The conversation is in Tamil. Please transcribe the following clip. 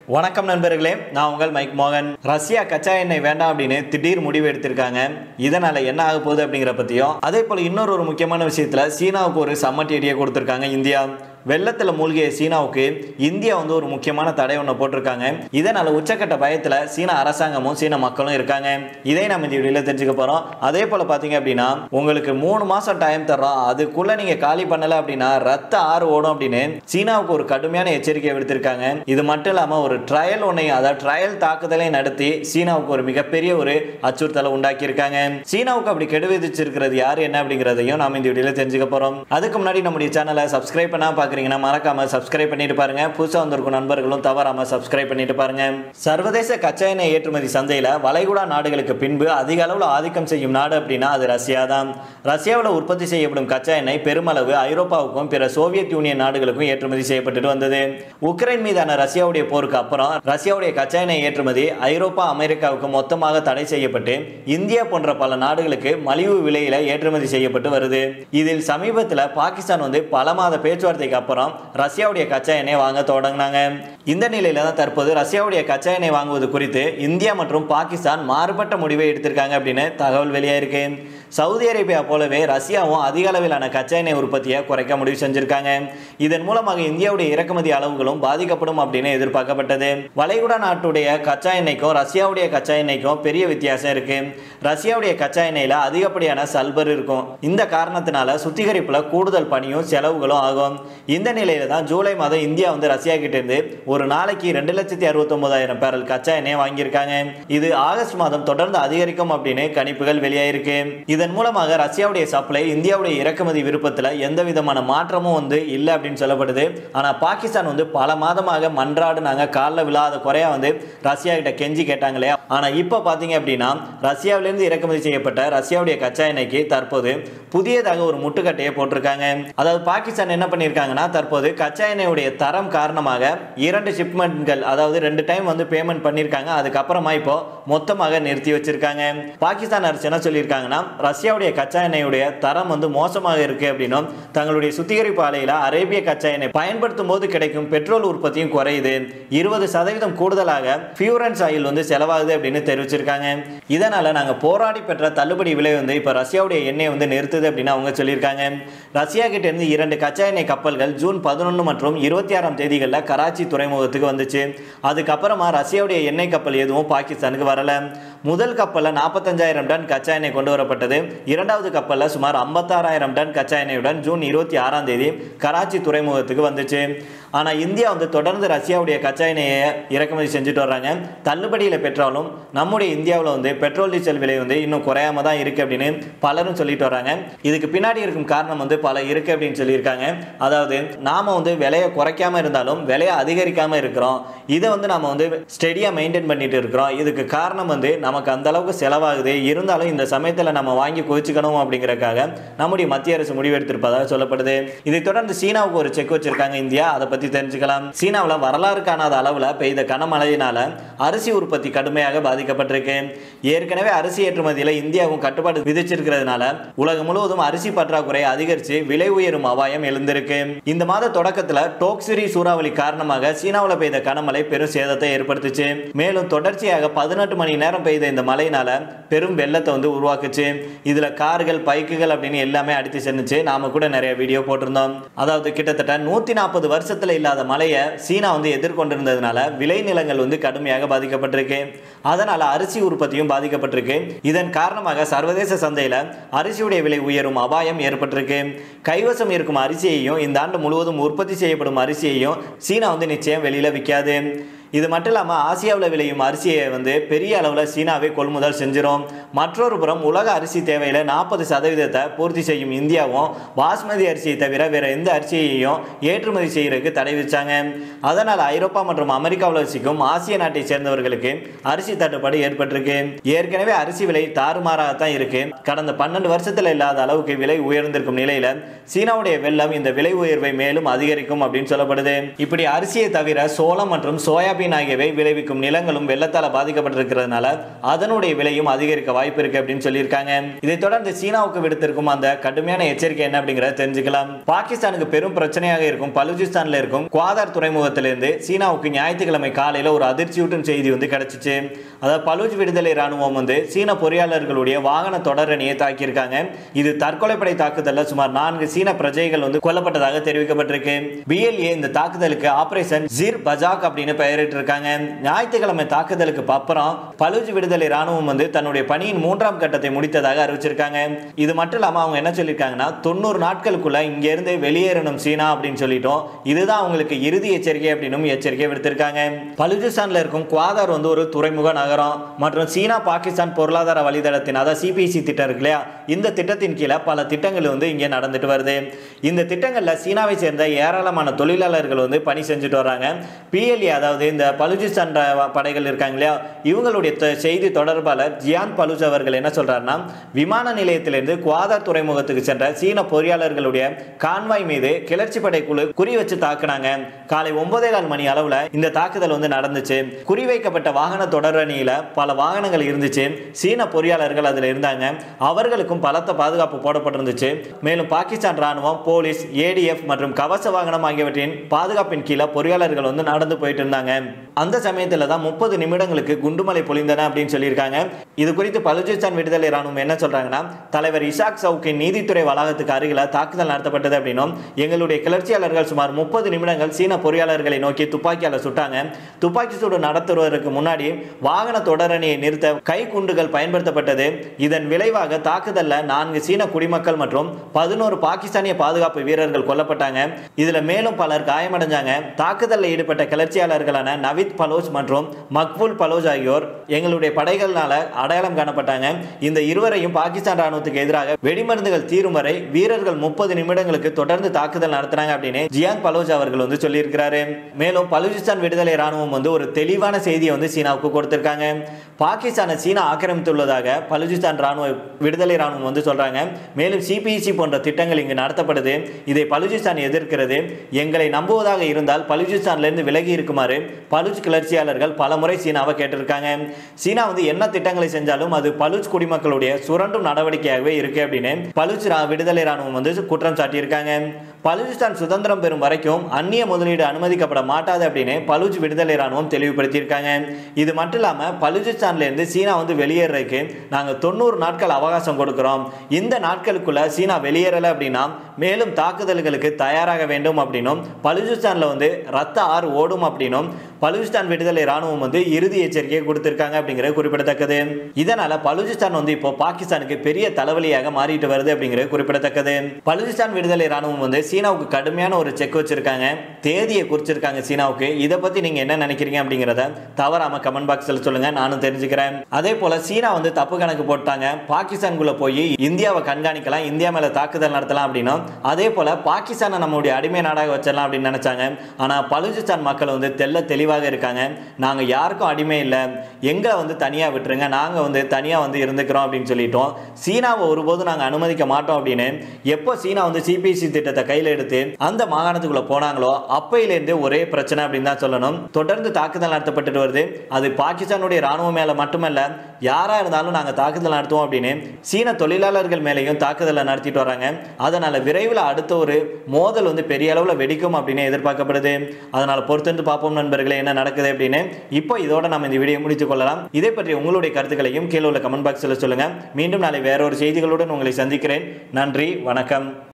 வணக்கம் நண்பர்களே நான் உங்கள் மைக் மோகன் ரஷ்யா கச்சா எண்ணெய் வேண்டாம் அப்படின்னு திடீர் முடிவு எடுத்திருக்காங்க இதனால என்ன ஆக போகுது அப்படிங்கிற பத்தியும் அதே போல இன்னொரு ஒரு முக்கியமான விஷயத்துல சீனாவுக்கு ஒரு சம்மட்டி அடியை கொடுத்திருக்காங்க இந்தியா வெள்ளத்துல மூழ்கிய சீனாவுக்கு இந்தியா வந்து ஒரு முக்கியமான தடை ஒன்று போட்டிருக்காங்க இதனால உச்சக்கட்ட பயத்துல சீன அரசாங்கமும் சீன மக்களும் இருக்காங்க இதை நம்ம இந்த வீடியோல தெரிஞ்சுக்க போறோம் அதே போல பாத்தீங்க அப்படின்னா உங்களுக்கு மூணு மாசம் டைம் தர்றோம் அதுக்குள்ள நீங்க காலி பண்ணல அப்படின்னா ரத்த ஆறு ஓடும் அப்படின்னு சீனாவுக்கு ஒரு கடுமையான எச்சரிக்கை விடுத்திருக்காங்க இது மட்டும் இல்லாம ஒரு ட்ரையல் ஒன்னையும் அதாவது ட்ரையல் தாக்குதலை நடத்தி சீனாவுக்கு ஒரு மிகப்பெரிய ஒரு அச்சுறுத்தலை உண்டாக்கி இருக்காங்க சீனாவுக்கு அப்படி கெடு விதிச்சிருக்கிறது யாரு என்ன அப்படிங்கிறதையும் நாம இந்த வீடியோல தெரிஞ்சுக்க போறோம் அதுக்கு முன்னாடி நம்முடைய சேனலை சப்ஸ்கிரைப் பண்ணா பாக்குறீங்கன்னா மறக்காம சப்ஸ்கிரைப் பண்ணிட்டு பாருங்க புதுசா வந்திருக்கும் நண்பர்களும் தவறாம சப்ஸ்கிரைப் பண்ணிட்டு பாருங்க சர்வதேச கச்சா எண்ணெய் ஏற்றுமதி சந்தையில வளைகுடா நாடுகளுக்கு பின்பு அதிக அளவுல ஆதிக்கம் செய்யும் நாடு அப்படின்னா அது ரஷ்யா தான் ரஷ்யாவில் உற்பத்தி செய்யப்படும் கச்சா எண்ணெய் பெருமளவு ஐரோப்பாவுக்கும் பிற சோவியத் யூனியன் நாடுகளுக்கும் ஏற்றுமதி செய்யப்பட்டு வந்தது உக்ரைன் மீதான ரஷ்யாவுடைய போருக்கு அப்புறம் ரஷ்யாவுடைய கச்சா எண்ணெய் ஏற்றுமதி ஐரோப்பா அமெரிக்காவுக்கு மொத்தமாக தடை செய்யப்பட்டு இந்தியா போன்ற பல நாடுகளுக்கு மலிவு விலையில ஏற்றுமதி செய்யப்பட்டு வருது இதில் சமீபத்தில் பாகிஸ்தான் வந்து பல மாத பேச்சுவார்த்தைக்கு அப்புறம் ரஷ்யாவுடைய கச்சா எண்ணெய் வாங்க தொடங்கினாங்க இந்த நிலையில தான் தற்போது ரஷ்யாவுடைய கச்சா எண்ணெய் வாங்குவது குறித்து இந்தியா மற்றும் பாகிஸ்தான் மாறுபட்ட முடிவை எடுத்திருக்காங்க அப்படின்னு தகவல் வெளியாயிருக்கு சவுதி அரேபியா போலவே ரஷ்யாவும் அதிக அளவிலான கச்சா எண்ணெய் உற்பத்தியை குறைக்க முடிவு செஞ்சிருக்காங்க இதன் மூலமாக இந்தியாவுடைய இறக்குமதி அளவுகளும் பாதிக்கப்படும் அப்படின்னு எதிர்பார்க்கப்பட்டது வளைகுடா நாட்டுடைய கச்சா எண்ணெய்க்கும் ரஷ்யாவுடைய கச்சா எண்ணெய்க்கும் பெரிய வித்தியாசம் இருக்கு ரஷ்யாவுடைய கச்சா எண்ணெயில அதிகப்படியான சல்பர் இருக்கும் இந்த காரணத்தினால சுத்திகரிப்புல கூடுதல் பணியும் செலவுகளும் ஆகும் இந்த நிலையில தான் ஜூலை மாதம் இந்தியா வந்து ரஷ்யா கிட்ட இருந்து ஒரு நாளைக்கு ரெண்டு லட்சத்தி அறுபத்தி ஒன்பதாயிரம் பேரல் கச்சா எண்ணெய் வாங்கியிருக்காங்க இது ஆகஸ்ட் மாதம் தொடர்ந்து அதிகரிக்கும் அப்படின்னு கணிப்புகள் வெளியாயிருக்கு இதன் மூலமாக ரஷ்யாவுடைய சப்ளை இந்தியாவுடைய இறக்குமதி விருப்பத்தில் எந்த விதமான மாற்றமும் வந்து இல்லை அப்படின்னு சொல்லப்படுது ஆனால் பாகிஸ்தான் வந்து பல மாதமாக மன்றாடுனாங்க காலில் விழாத குறையா வந்து ரஷ்யா கிட்ட கெஞ்சி கேட்டாங்களே ஆனால் இப்போ பார்த்தீங்க அப்படின்னா ரஷ்யாவிலிருந்து இறக்குமதி செய்யப்பட்ட ரஷ்யாவுடைய கச்சா எண்ணெய்க்கு தற்போது புதியதாக ஒரு முட்டுக்கட்டையை போட்டிருக்காங்க அதாவது பாகிஸ்தான் என்ன பண்ணியிருக்காங்கன்னா தற்போது கச்சா எண்ணெயுடைய தரம் காரணமாக இரண்டு ஷிப்மெண்ட்கள் அதாவது ரெண்டு டைம் வந்து பேமெண்ட் பண்ணியிருக்காங்க அதுக்கப்புறமா இப்போ மொத்தமாக நிறுத்தி வச்சிருக்காங்க பாகிஸ்தான் அரசு என்ன சொல்லியிருக்காங்கன்னா ரஷ்யாவுடைய கச்சா எண்ணெயுடைய தரம் வந்து மோசமாக இருக்கு அப்படின்னும் தங்களுடைய சுத்திகரிப்பு ஆலையில அரேபிய கச்சா எண்ணெய் பயன்படுத்தும் போது கிடைக்கும் பெட்ரோல் உற்பத்தியும் குறையுது இருபது சதவீதம் கூடுதலாக ஃபியூரன்ஸ் ஆயில் வந்து செலவாகுது அப்படின்னு தெரிவிச்சிருக்காங்க இதனால நாங்க போராடி பெற்ற தள்ளுபடி விலை வந்து இப்ப ரஷ்யாவுடைய எண்ணெய் வந்து நிறுத்துது அப்படின்னு அவங்க சொல்லியிருக்காங்க ரஷ்யா கிட்ட இருந்து இரண்டு கச்சா எண்ணெய் கப்பல்கள் ஜூன் பதினொன்று மற்றும் இருபத்தி ஆறாம் தேதிகளில் கராச்சி துறைமுகத்துக்கு வந்துச்சு அதுக்கப்புறமா ரஷ்யாவுடைய எண்ணெய் கப்பல் எதுவும் பாகிஸ்தானுக்கு வரல முதல் கப்பலில் நாற்பத்தஞ்சாயிரம் டன் கச்சா எண்ணெய் கொண்டு வரப்பட்டது இரண்டாவது கப்பலில் சுமார் ஐம்பத்தாறாயிரம் டன் கச்சா எண்ணெயுடன் ஜூன் இருபத்தி ஆறாம் தேதி கராச்சி துறைமுகத்துக்கு வந்துச்சு ஆனால் இந்தியா வந்து தொடர்ந்து ரஷ்யாவுடைய கச்சா எண்ணெயை இறக்குமதி செஞ்சுட்டு வர்றாங்க தள்ளுபடியில் பெற்றாலும் நம்முடைய இந்தியாவில் வந்து பெட்ரோல் டீசல் விலை வந்து இன்னும் குறையாம தான் இருக்கு அப்படின்னு பலரும் சொல்லிட்டு வர்றாங்க இதுக்கு பின்னாடி இருக்கும் காரணம் வந்து பல இருக்கு அப்படின்னு சொல்லியிருக்காங்க அதாவது நாம வந்து விலையை குறைக்காம இருந்தாலும் விலையை அதிகரிக்காம இருக்கிறோம் இதை வந்து நம்ம வந்து ஸ்டெடியாக மெயின்டைன் பண்ணிட்டு இருக்கிறோம் இதுக்கு காரணம் வந்து நமக்கு அந்த அளவுக்கு செலவாகுது இருந்தாலும் இந்த சமயத்தில் நம்ம வாங்கி குவிச்சுக்கணும் அப்படிங்கறக்காக நம்முடைய மத்திய அரசு முடிவெடுத்திருப்பதாக சொல்லப்படுது இதை தொடர்ந்து சீனாவுக்கு ஒரு செக் வச்சிருக்காங்க இந்தியா அதை பத்தி தெரிஞ்சுக்கலாம் சீனாவில் வரலாறு காணாத அளவில் பெய்த கனமழையினால அரிசி உற்பத்தி கடுமையாக பாதிக்கப்பட்டிருக்கு ஏற்கனவே அரிசி ஏற்றுமதியில் இந்தியாவும் கட்டுப்பாடு விதிச்சிருக்கிறதுனால உலகம் முழுவதும் அரிசி பற்றாக்குறை அதிகரித்து விலை உயரும் அபாயம் எழுந்திருக்கு இந்த மாத தொடக்கத்தில் டோக்சிரி சூறாவளி காரணமாக சீனாவில் பெய்த கனமழை பெரும் சேதத்தை ஏற்படுத்துச்சு மேலும் தொடர்ச்சியாக பதினெட்டு மணி நேரம் பெய்த இந்த மழையினால பெரும் வெள்ளத்தை வந்து உருவாக்குச்சு இதுல கார்கள் பைக்குகள் அப்படின்னு எல்லாமே அடித்து சென்னுச்சு நாம கூட நிறைய வீடியோ போட்டிருந்தோம் அதாவது கிட்டத்தட்ட நூத்தி நாற்பது வருஷத்துல இல்லாத மழையை சீனா வந்து எதிர்கொண்டிருந்ததுனால விளைநிலங்கள் வந்து கடுமையாக பாதிக்கப்பட்டிருக்கு அதனால அரிசி உற்பத்தியும் பாதிக்கப்பட்டிருக்கு இதன் காரணமாக சர்வதேச சந்தையில அரிசியுடைய விலை உயரும் அபாயம் ஏற்பட்டிருக்கு கைவசம் இருக்கும் அரிசியையும் இந்த ஆண்டு முழுவதும் உற்பத்தி செய்யப்படும் அரிசியையும் சீனா வந்து நிச்சயம் வெளியில விற்காது இது மட்டும் இல்லாமல் ஆசியாவில் விளையும் அரிசியை வந்து பெரிய அளவில் சீனாவே கொள்முதல் செஞ்சிரும் மற்றொரு புறம் உலக அரிசி தேவையில் நாற்பது சதவீதத்தை பூர்த்தி செய்யும் இந்தியாவும் பாஸ்மதி அரிசியை தவிர வேற எந்த அரிசியையும் ஏற்றுமதி செய்யறதுக்கு தடை விதிச்சாங்க அதனால் ஐரோப்பா மற்றும் அமெரிக்காவில் வசிக்கும் ஆசிய நாட்டை சேர்ந்தவர்களுக்கு அரிசி தட்டுப்பாடு ஏற்பட்டிருக்கு ஏற்கனவே அரிசி விலை தாறுமாறாகத்தான் இருக்கு கடந்த பன்னெண்டு வருஷத்துல இல்லாத அளவுக்கு விலை உயர்ந்திருக்கும் நிலையில சீனாவுடைய வெள்ளம் இந்த விலை உயர்வை மேலும் அதிகரிக்கும் அப்படின்னு சொல்லப்படுது இப்படி அரிசியை தவிர சோளம் மற்றும் சோயாபீன் சோயாபீன் ஆகியவை விளைவிக்கும் நிலங்களும் வெள்ளத்தால் பாதிக்கப்பட்டிருக்கிறதுனால அதனுடைய விலையும் அதிகரிக்க வாய்ப்பு இருக்கு அப்படின்னு சொல்லியிருக்காங்க இதைத் தொடர்ந்து சீனாவுக்கு விடுத்திருக்கும் அந்த கடுமையான எச்சரிக்கை என்ன அப்படிங்கிறத தெரிஞ்சுக்கலாம் பாகிஸ்தானுக்கு பெரும் பிரச்சனையாக இருக்கும் பலுச்சிஸ்தான்ல இருக்கும் குவாதார் துறைமுகத்திலிருந்து சீனாவுக்கு ஞாயிற்றுக்கிழமை காலையில ஒரு அதிர்ச்சியூட்டும் செய்தி வந்து கிடைச்சிச்சு அதாவது பலூஜ் விடுதலை ராணுவம் வந்து சீன பொறியாளர்களுடைய வாகன தொடரணியை தாக்கியிருக்காங்க இது தற்கொலைப்படை தாக்குதல்ல சுமார் நான்கு சீன பிரஜைகள் வந்து கொல்லப்பட்டதாக தெரிவிக்கப்பட்டிருக்கு பிஎல்ஏ இந்த தாக்குதலுக்கு ஆபரேஷன் ஜிர் பஜாக் அப்படின்னு பெயரிட்டு இருக்காங்க ஞாயிற்றுக்கிழமை தாக்குதலுக்கு அப்புறம் பலூஜ் விடுதலை ராணுவம் வந்து தன்னுடைய பணியின் மூன்றாம் கட்டத்தை முடித்ததாக அறிவிச்சிருக்காங்க இது மட்டும் இல்லாம அவங்க என்ன சொல்லியிருக்காங்கன்னா தொண்ணூறு நாட்களுக்குள்ள இங்க இருந்து வெளியேறணும் சீனா அப்படின்னு சொல்லிட்டோம் இதுதான் அவங்களுக்கு இறுதி எச்சரிக்கை அப்படின்னு எச்சரிக்கை விடுத்திருக்காங்க பலுஜிஸ்தான்ல இருக்கும் குவாதார் வந்து ஒரு துறைமுக நகரம் மற்றும் சீனா பாகிஸ்தான் பொருளாதார வழித்தடத்தின் அதாவது சிபிசி திட்டம் இருக்கு இல்லையா இந்த திட்டத்தின் கீழே பல திட்டங்கள் வந்து இங்கே நடந்துட்டு வருது இந்த திட்டங்கள்ல சீனாவை சேர்ந்த ஏராளமான தொழிலாளர்கள் வந்து பணி செஞ்சுட்டு வராங்க பிஎல்ஏ அதாவது இந்த பலுஜிஸ்தான் ர- படைகள் இருக்காங்க இல்லையா இவங்களுடைய த- செய்தி தொடர்பாளர் ஜியான் பலுஜ் அவர்கள் என்ன சொல்றாருன்னா விமான நிலையத்திலிருந்து குவாதார் துறைமுகத்துக்கு சென்ற சீன பொறியாளர்களுடைய கான்வாய் மீது கிளர்ச்சி படை குழு குறி வச்சு தாக்குனாங்க காலை ஒன்பதே கால் மணி அளவுல இந்த தாக்குதல் வந்து நடந்துச்சு குறிவைக்கப்பட்ட வாகன தொடரணியில பல வாகனங்கள் இருந்துச்சு சீன பொறியாளர்கள் அதுல இருந்தாங்க அவர்களுக்கும் பலத்த பாதுகாப்பு போடப்பட்டிருந்துச்சு மேலும் பாகிஸ்தான் ராணுவம் போலீஸ் ஏடிஎஃப் மற்றும் கவச வாகனம் ஆகியவற்றின் பாதுகாப்பின் கீழே பொறியாளர்கள் வந்து நடந்து போயிட்டு இருந்தாங்க அந்த சமயத்துல தான் முப்பது நிமிடங்களுக்கு குண்டுமலை பொழிந்தன அப்படின்னு சொல்லியிருக்காங்க இது குறித்து பலுச்சிஸ்தான் விடுதலை ராணுவம் என்ன சொல்றாங்கன்னா தலைவர் இசாக் சவுக்கின் நீதித்துறை வளாகத்துக்கு அருகில தாக்குதல் நடத்தப்பட்டது அப்படின்னும் எங்களுடைய கிளர்ச்சியாளர்கள் சுமார் முப்பது நிமிடங்கள் சீன பொறியாளர்களை நோக்கி துப்பாக்கியால சுட்டாங்க துப்பாக்கி சூடு நடத்துவதற்கு முன்னாடி வாகன தொடரணியை நிறுத்த கை குண்டுகள் பயன்படுத்தப்பட்டது இதன் விளைவாக தாக்குதல்ல நான்கு சீன குடிமக்கள் மற்றும் பதினோரு பாகிஸ்தானிய பாதுகாப்பு வீரர்கள் கொல்லப்பட்டாங்க இதுல மேலும் பலர் காயமடைஞ்சாங்க தாக்குதலில் ஈடுபட்ட கிளர்ச்சியாளர்களான நவித் பலோஜ் மற்றும் மக்பூல் பலோஜ் ஆகியோர் எங்களுடைய படைகள்னால அடையாளம் காணப்பட்டாங்க இந்த இருவரையும் பாகிஸ்தான் ராணுவத்துக்கு எதிராக வெடிமருந்துகள் தீரும் வரை வீரர்கள் முப்பது நிமிடங்களுக்கு தொடர்ந்து தாக்குதல் நடத்தினாங்க அப்படின்னு ஜியான் பலோஜ் அவர்கள் வந்து சொல்லியிருக்கிறாரு மேலும் பலுச்சிஸ்தான் விடுதலை ராணுவம் வந்து ஒரு தெளிவான செய்தியை வந்து சீனாவுக்கு கொடுத்திருக்காங்க பாகிஸ்தானை சீனா ஆக்கிரமித்துள்ளதாக பலுச்சிஸ்தான் ராணுவ விடுதலை ராணுவம் வந்து சொல்றாங்க மேலும் சிபிசி போன்ற திட்டங்கள் இங்கு நடத்தப்படுது இதை பலுச்சிஸ்தான் எதிர்க்கிறது எங்களை நம்புவதாக இருந்தால் பலுச்சிஸ்தான்ல இருந்து விலகி இருக்குமாறு பலுச் கிளர்ச்சியாளர்கள் பல முறை சீனாவை கேட்டிருக்காங்க சீனா வந்து என்ன திட்டங்களை செஞ்சாலும் அது பலுச் குடிமக்களுடைய சுரண்டும் நடவடிக்கையாகவே இருக்கு அப்படின்னு பலுச் ரா- விடுதலை ராணுவம் வந்து குற்றம் சாட்டியிருக்காங்க பலுச்சிஸ்தான் சுதந்திரம் பெறும் வரைக்கும் அந்நிய முதலீடு அனுமதிக்கப்பட மாட்டாது அப்படின்னு பலுச் விடுதலை ராணுவம் தெளிவுபடுத்தியிருக்காங்க இது மட்டும் இல்லாம பலுச்சிஸ்தான்ல இருந்து சீனா வந்து வெளியேறதுக்கு நாங்க தொண்ணூறு நாட்கள் அவகாசம் கொடுக்கிறோம் இந்த நாட்களுக்குள்ள சீனா வெளியேறல அப்படின்னா மேலும் தாக்குதல்களுக்கு தயாராக வேண்டும் அப்படின்னும் பலுச்சிஸ்தான்ல வந்து ரத்த ஆறு ஓடும் அப்படின்னும் பலுச்சிஸ்தான் விடுதலை ராணுவம் வந்து இறுதி எச்சரிக்கையை கொடுத்திருக்காங்க அப்படிங்கிறது குறிப்பிடத்தக்கது இதனால பலுச்சிஸ்தான் வந்து இப்போ பாகிஸ்தானுக்கு பெரிய தலைவலியாக மாறிட்டு வருது அப்படிங்கிறது குறிப்பிடத்தக்கது பலுச்சிஸ்தான் விடுதலை ராணுவம் வந்து சீனாவுக்கு கடுமையான ஒரு செக் வச்சிருக்காங்க தேதியை குறிச்சிருக்காங்க சீனாவுக்கு இதை பத்தி நீங்க என்ன நினைக்கிறீங்க அப்படிங்கிறத தவறாம கமெண்ட் பாக்ஸ்ல சொல்லுங்க நானும் தெரிஞ்சுக்கிறேன் அதே போல சீனா வந்து தப்பு கணக்கு போட்டாங்க பாகிஸ்தானுக்குள்ள போய் இந்தியாவை கண்காணிக்கலாம் இந்தியா மேல தாக்குதல் நடத்தலாம் அப்படின்னும் அதே போல பாகிஸ்தானை நம்மளுடைய அடிமை நாடாக வச்சிடலாம் அப்படின்னு நினைச்சாங்க ஆனா பலுச்சிஸ்தான் மக்கள் வந்து தெல்ல தெளிவாக இருக்காங்க நாங்க யாருக்கும் அடிமை இல்லை எங்களை வந்து தனியா விட்டுருங்க நாங்க வந்து தனியா வந்து இருந்துக்கிறோம் அப்படின்னு சொல்லிட்டோம் சீனாவை ஒருபோதும் நாங்க அனுமதிக்க மாட்டோம் அப்படின்னு எப்போ சீனா வந்து சிபிசி திட்டத்தை கையில எடுத்து அந்த மாகாணத்துக்குள்ள போனாங்களோ அப்பையிலேருந்து ஒரே பிரச்சனை அப்படின்னு தான் சொல்லணும் தொடர்ந்து தாக்குதல் நடத்தப்பட்டுட்டு வருது அது பாகிஸ்தானுடைய ராணுவம் மேல மட்டுமல்ல யாரா இருந்தாலும் நாங்க தாக்குதல் நடத்துவோம் அப்படின்னு சீன தொழிலாளர்கள் மேலேயும் தாக்குதலை நடத்திட்டு வராங்க அதனால விரைவில் அடுத்த ஒரு மோதல் வந்து பெரிய அளவுல வெடிக்கும் அப்படின்னு எதிர்பார்க்கப்படுது அதனால பொறுத்திருந்து பார்ப்போம் நண்பர்களே என்ன நடக்குது அப்படின்னு இப்போ இதோட நம்ம இந்த வீடியோ முடித்துக் கொள்ளலாம் இதை பற்றி உங்களுடைய கருத்துக்களையும் கீழே உள்ள கமெண்ட் பாக்ஸில் சொல்லுங்க மீண்டும் நாளை வேற ஒரு செய்திகளுடன் உங்களை சந்திக்கிறேன் நன்றி வணக்கம்